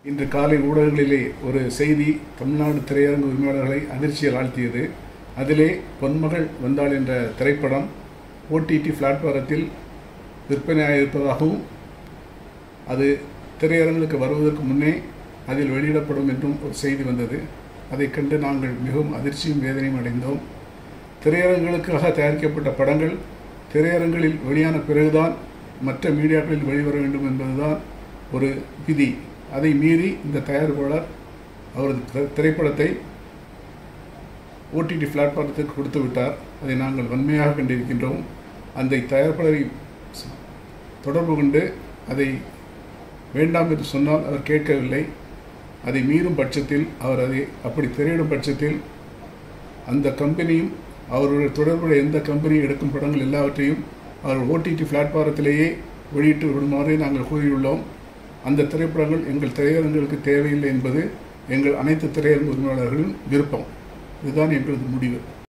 இன்று காலை ஊடகங்களிலே ஒரு செய்தி தமிழ்நாடு திரையரங்கு உரிமையாளர்களை அதிர்ச்சியில் ஆழ்த்தியது அதிலே பொன்மகள் வந்தாள் என்ற திரைப்படம் ஓடிடி பிளாட்பாரத்தில் விற்பனையாக இருப்பதாகவும் அது திரையரங்குக்கு வருவதற்கு முன்னே அதில் வெளியிடப்படும் என்றும் ஒரு செய்தி வந்தது அதைக் கண்டு நாங்கள் மிகவும் அதிர்ச்சியும் வேதனையும் அடைந்தோம் திரையரங்குகளுக்காக தயாரிக்கப்பட்ட படங்கள் திரையரங்களில் வெளியான பிறகுதான் மற்ற மீடியாக்களில் வெளிவர வேண்டும் என்பதுதான் ஒரு விதி அதை மீறி இந்த தயாரிப்பாளர் அவரது திரை- திரைப்படத்தை ஓடிடி பிளாட்பாரத்துக்கு கொடுத்து விட்டார் அதை நாங்கள் வன்மையாக கண்டிருக்கின்றோம் அந்த தயாரிப்பாளரை ச- தொடர்பு கொண்டு அதை வேண்டாம் என்று சொன்னால் அவர் கேட்கவில்லை அதை மீறும் பட்சத்தில் அவர் அதை அப்படி திரையிடும் பட்சத்தில் அந்த கம்பெனியும் அவருடைய தொடர்புடைய எந்த கம்பெனி எடுக்கும் படங்கள் எல்லாவற்றையும் அவர் ஓடிடி பிளாட்பாரத்திலேயே வெளியிட்டு விடுமாறு நாங்கள் கூறியுள்ளோம் அந்த திரைப்படங்கள் எங்கள் திரையரங்குகளுக்கு தேவையில்லை என்பது எங்கள் அனைத்து திரையரங்கு உரிமையாளர்களின் விருப்பம் இதுதான் எங்களது முடிவு